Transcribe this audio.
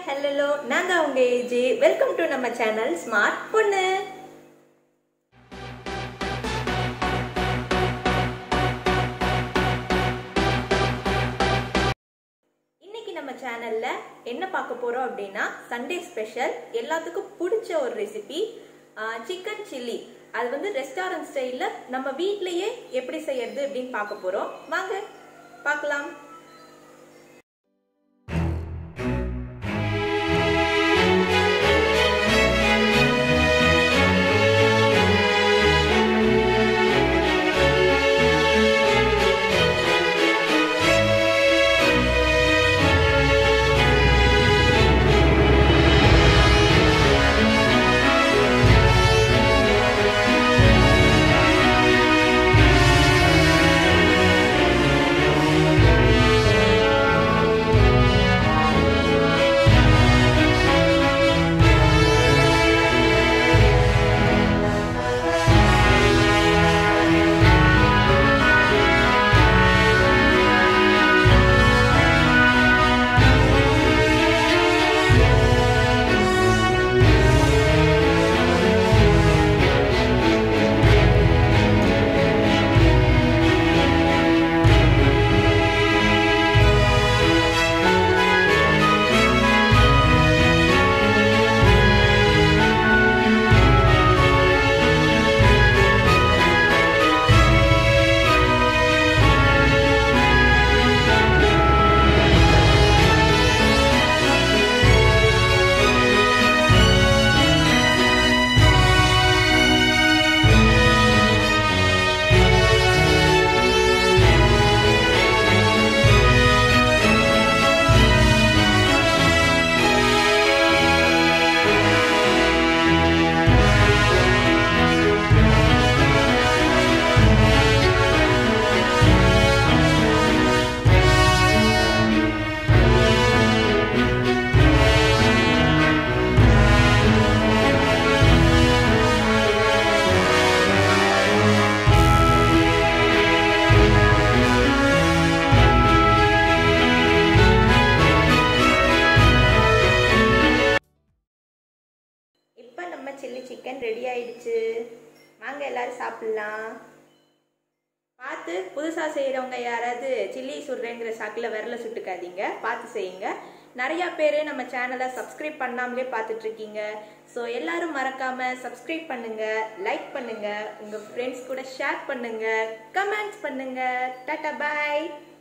hello நான் தான் உங்க ஏஜி வெல்கம் டு நம்ம சேனல் ஸ்மார்ட் பொண்ணு இன்னைக்கு நம்ம சேனல்ல என்ன பார்க்க போறோம் அப்படின்னா சண்டே ஸ்பெஷல் எல்லாத்துக்கும் பிடிச்ச ஒரு ரெசிபி சிக்கன் சில்லி அது வந்து ரெஸ்டாரண்ட் ஸ்டைல்ல நம்ம வீட்லயே எப்படி செய்யறது அப்படின்னு பார்க்க போறோம் வாங்க பார்க்கலாம் இப்போ நம்ம சில்லி சிக்கன் ரெடி ஆயிடுச்சு வாங்க எல்லாரும் சாப்பிடலாம் பார்த்து புதுசாக செய்கிறவங்க யாராவது சில்லி சுடுறேங்கிற சாக்கில் விரல சுட்டுக்காதீங்க பார்த்து செய்யுங்க நிறையா பேர் நம்ம சேனலை சப்ஸ்கிரைப் பண்ணாமலே பார்த்துட்டு இருக்கீங்க ஸோ எல்லாரும் மறக்காம சப்ஸ்கிரைப் பண்ணுங்க லைக் பண்ணுங்க உங்க ஃப்ரெண்ட்ஸ் கூட ஷேர் பண்ணுங்க கமெண்ட்ஸ் பண்ணுங்க டாட்டா பாய்